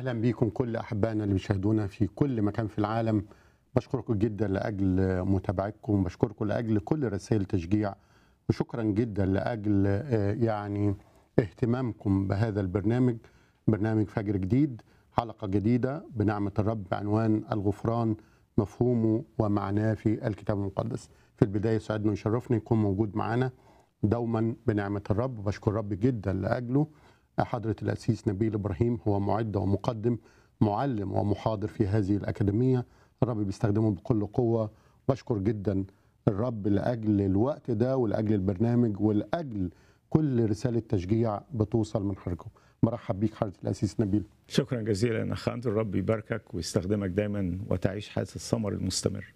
اهلا بيكم كل احبائنا اللي بيشاهدونا في كل مكان في العالم بشكركم جدا لاجل متابعتكم بشكركم لاجل كل رسائل تشجيع وشكرا جدا لاجل آه، يعني اهتمامكم بهذا البرنامج برنامج فجر جديد حلقه جديده بنعمه الرب بعنوان الغفران مفهومه ومعناه في الكتاب المقدس في البدايه سعدنا ويشرفني يكون موجود معنا دوما بنعمه الرب وبشكر الرب جدا لاجله حضرة الأسيس نبيل إبراهيم هو معد ومقدم معلم ومحاضر في هذه الأكاديمية الرب بيستخدمه بكل قوة بشكر جدا الرب لأجل الوقت ده ولأجل البرنامج ولأجل كل رسالة تشجيع بتوصل من حضراتكم مرحب بيك حضرة الأسيس نبيل شكرا جزيلا اخ اندرو الرب يباركك ويستخدمك دايما وتعيش حياه الثمر المستمر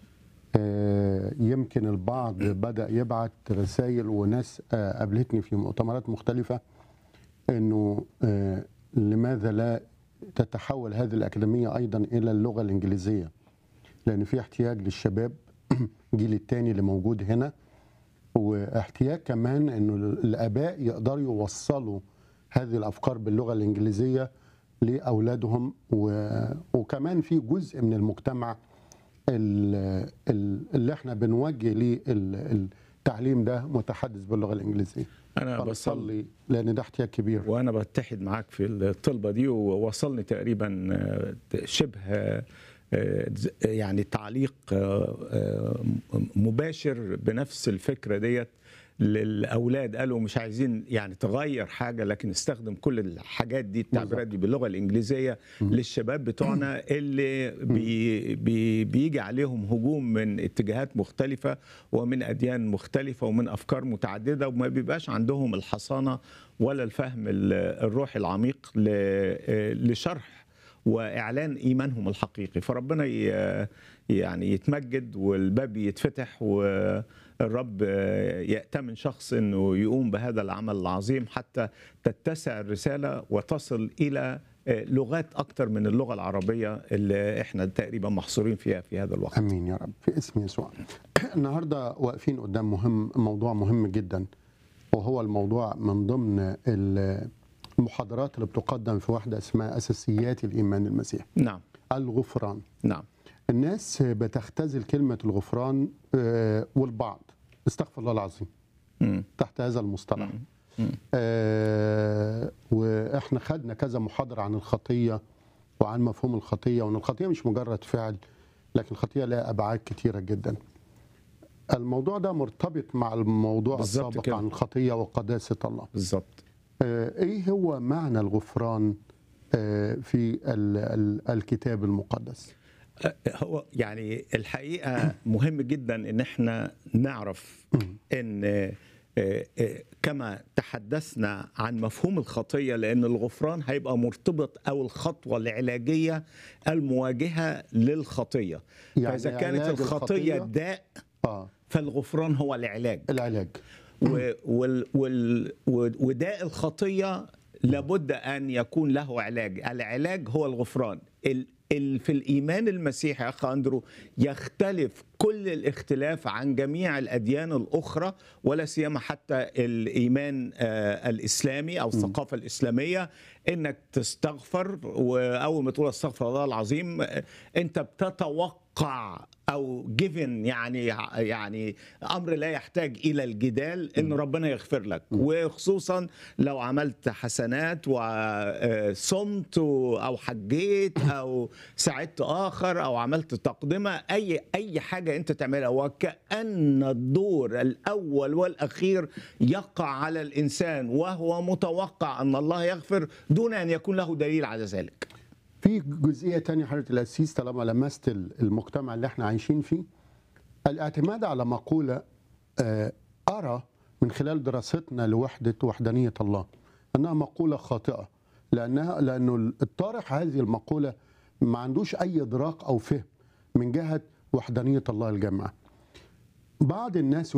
آه، يمكن البعض بدأ يبعت رسائل وناس آه، قابلتني في مؤتمرات مختلفة انه آه، لماذا لا تتحول هذه الأكاديمية أيضا إلى اللغة الإنجليزية لأن في احتياج للشباب الجيل الثاني اللي موجود هنا واحتياج كمان انه الاباء يقدروا يوصلوا هذه الافكار باللغه الانجليزيه لاولادهم و... وكمان في جزء من المجتمع ال- ال- اللي احنا بنوجه ليه ال- التعليم ده متحدث باللغه الانجليزيه انا بصلي بصلي لان ده احتياج كبير وانا بتحد معاك في الطلبه دي ووصلني تقريبا آه، شبه آه، آه، يعني تعليق آه، آه، مباشر بنفس الفكره ديت للاولاد قالوا مش عايزين يعني تغير حاجه لكن استخدم كل الحاجات دي التعبيرات دي باللغه الانجليزيه للشباب بتوعنا اللي بي بي بيجي عليهم هجوم من اتجاهات مختلفه ومن اديان مختلفه ومن افكار متعدده وما بيبقاش عندهم الحصانه ولا الفهم ال- الروحي العميق ل- لشرح واعلان ايمانهم الحقيقي فربنا ي- يعني يتمجد والباب يتفتح والرب يأتمن شخص انه يقوم بهذا العمل العظيم حتى تتسع الرساله وتصل الى لغات اكتر من اللغه العربيه اللي احنا تقريبا محصورين فيها في هذا الوقت امين يا رب في اسم يسوع النهارده واقفين قدام مهم موضوع مهم جدا وهو الموضوع من ضمن ال- المحاضرات اللي بتقدم في واحده اسمها اساسيات الايمان المسيحي نعم الغفران نعم الناس بتختزل كلمه الغفران آه، والبعض استغفر الله العظيم مم. تحت هذا المصطلح مم. آه واحنا خدنا كذا محاضره عن الخطيه وعن مفهوم الخطيه وان الخطيه مش مجرد فعل لكن الخطيه لها ابعاد كتيره جدا الموضوع ده مرتبط مع الموضوع بالظبط السابق كده. عن الخطيه وقداسه الله بالظبط آه ايه هو معنى الغفران آه في ال ال الكتاب المقدس هو يعني الحقيقه مهم جدا ان احنا نعرف ان آه، آه، كما تحدثنا عن مفهوم الخطيه لان الغفران هيبقى مرتبط او الخطوه العلاجيه المواجهه للخطيه يعني فاذا كانت علاج الخطيه الخطية- داء اه فالغفران هو العلاج العلاج و- وال وال وداء الخطيه لابد ان يكون له علاج، العلاج هو الغفران. ال ال في الايمان المسيحي يا اخ اندرو يختلف كل الاختلاف عن جميع الاديان الاخرى ولا سيما حتى الايمان آه الاسلامي او الثقافه الاسلاميه انك تستغفر واول ما تقول استغفر الله العظيم آه، انت بتتوقع او جيفن يعني يعني امر لا يحتاج الى الجدال ان ربنا يغفر لك وخصوصا لو عملت حسنات وصمت او حجيت او ساعدت اخر او عملت تقدمه اي اي حاجه انت تعملها وكان الدور الاول والاخير يقع على الانسان وهو متوقع ان الله يغفر دون ان يكون له دليل على ذلك في جزئيه تانية حضرتك الاسيس طالما لمست المجتمع اللي احنا عايشين فيه الاعتماد على مقوله آه، ارى من خلال دراستنا لوحده وحدانيه الله انها مقوله خاطئه لانها لانه الطارح هذه المقوله ما عندوش اي ادراك او فهم من جهه وحدانيه الله الجامعه بعض الناس